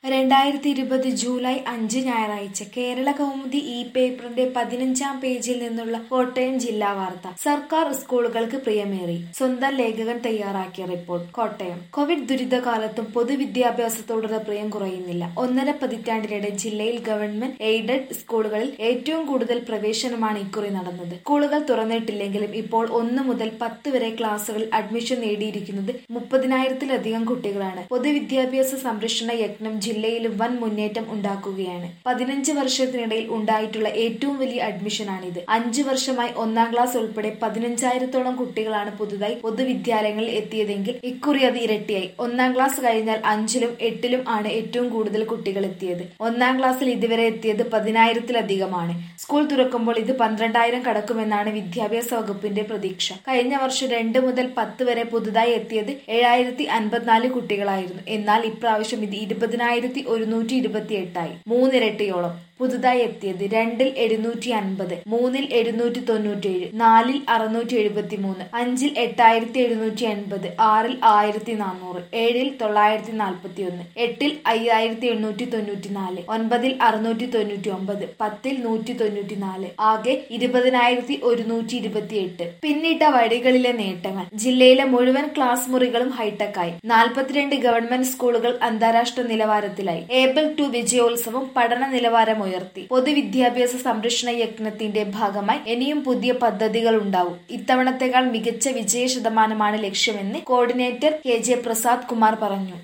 രണ്ടായിരത്തി ഇരുപത് ജൂലൈ അഞ്ച് ഞായറാഴ്ച കേരള കൗമുദി ഇ പേപ്പറിന്റെ പതിനഞ്ചാം പേജിൽ നിന്നുള്ള കോട്ടയം ജില്ലാ വാർത്ത സർക്കാർ സ്കൂളുകൾക്ക് പ്രിയമേറി സ്വന്തം ലേഖകൻ തയ്യാറാക്കിയ റിപ്പോർട്ട് കോട്ടയം കോവിഡ് ദുരിതകാലത്തും പൊതുവിദ്യാഭ്യാസത്തോടുള്ള പ്രിയം കുറയുന്നില്ല ഒന്നര പതിറ്റാണ്ടിനിടെ ജില്ലയിൽ ഗവൺമെന്റ് എയ്ഡഡ് സ്കൂളുകളിൽ ഏറ്റവും കൂടുതൽ പ്രവേശനമാണ് ഇക്കുറി നടന്നത് സ്കൂളുകൾ തുറന്നിട്ടില്ലെങ്കിലും ഇപ്പോൾ ഒന്ന് മുതൽ പത്ത് വരെ ക്ലാസുകളിൽ അഡ്മിഷൻ നേടിയിരിക്കുന്നത് മുപ്പതിനായിരത്തിലധികം കുട്ടികളാണ് പൊതുവിദ്യാഭ്യാസ സംരക്ഷണ യജ്ഞം ജില്ലയിലും വൻ മുന്നേറ്റം ഉണ്ടാക്കുകയാണ് പതിനഞ്ച് വർഷത്തിനിടയിൽ ഉണ്ടായിട്ടുള്ള ഏറ്റവും വലിയ അഡ്മിഷനാണിത് അഞ്ചു വർഷമായി ഒന്നാം ക്ലാസ് ഉൾപ്പെടെ പതിനഞ്ചായിരത്തോളം കുട്ടികളാണ് പുതുതായി പൊതുവിദ്യാലയങ്ങളിൽ എത്തിയതെങ്കിൽ ഇക്കുറി അത് ഇരട്ടിയായി ഒന്നാം ക്ലാസ് കഴിഞ്ഞാൽ അഞ്ചിലും എട്ടിലും ആണ് ഏറ്റവും കൂടുതൽ കുട്ടികൾ എത്തിയത് ഒന്നാം ക്ലാസ്സിൽ ഇതുവരെ എത്തിയത് പതിനായിരത്തിലധികമാണ് സ്കൂൾ തുറക്കുമ്പോൾ ഇത് പന്ത്രണ്ടായിരം കടക്കുമെന്നാണ് വിദ്യാഭ്യാസ വകുപ്പിന്റെ പ്രതീക്ഷ കഴിഞ്ഞ വർഷം രണ്ട് മുതൽ പത്ത് വരെ പുതുതായി എത്തിയത് ഏഴായിരത്തി അൻപത്തിനാല് കുട്ടികളായിരുന്നു എന്നാൽ ഇപ്രാവശ്യം ഇത് ഇരുപതിനായിരത്തി ഒരുന്നൂറ്റി ഇരുപത്തി എട്ടായി മൂന്നിരട്ടിയോളം പുതുതായി എത്തിയത് രണ്ടിൽ എഴുന്നൂറ്റി അൻപത് മൂന്നിൽ എഴുന്നൂറ്റി തൊണ്ണൂറ്റേഴ് നാലിൽ അറുന്നൂറ്റി എഴുപത്തി മൂന്ന് അഞ്ചിൽ എട്ടായിരത്തി എഴുന്നൂറ്റി എൺപത് ആറിൽ ആയിരത്തി നാനൂറ് ഏഴിൽ തൊള്ളായിരത്തി നാൽപ്പത്തി ഒന്ന് എട്ടിൽ അയ്യായിരത്തി എണ്ണൂറ്റി തൊണ്ണൂറ്റി നാല് ഒൻപതിൽ അറുന്നൂറ്റി തൊണ്ണൂറ്റി ഒമ്പത് പത്തിൽ നൂറ്റി തൊണ്ണൂറ്റി നാല് ആകെ ഇരുപതിനായിരത്തി ഒരുന്നൂറ്റി ഇരുപത്തി എട്ട് പിന്നിട്ട വഴികളിലെ നേട്ടങ്ങൾ ജില്ലയിലെ മുഴുവൻ ക്ലാസ് മുറികളും ഹൈടെക്കായി നാൽപ്പത്തിരണ്ട് ഗവൺമെന്റ് സ്കൂളുകൾ അന്താരാഷ്ട്ര നിലവാരത്തിലായി ഏബിൾ ടു വിജയോത്സവം പഠന നിലവാരം ഉയർത്തി പൊതുവിദ്യാഭ്യാസ സംരക്ഷണ യജ്ഞത്തിന്റെ ഭാഗമായി ഇനിയും പുതിയ പദ്ധതികൾ ഉണ്ടാവും ഇത്തവണത്തെക്കാൾ മികച്ച വിജയ ശതമാനമാണ് ലക്ഷ്യമെന്ന് coordinator K J Prasad Kumar പറഞ്ഞു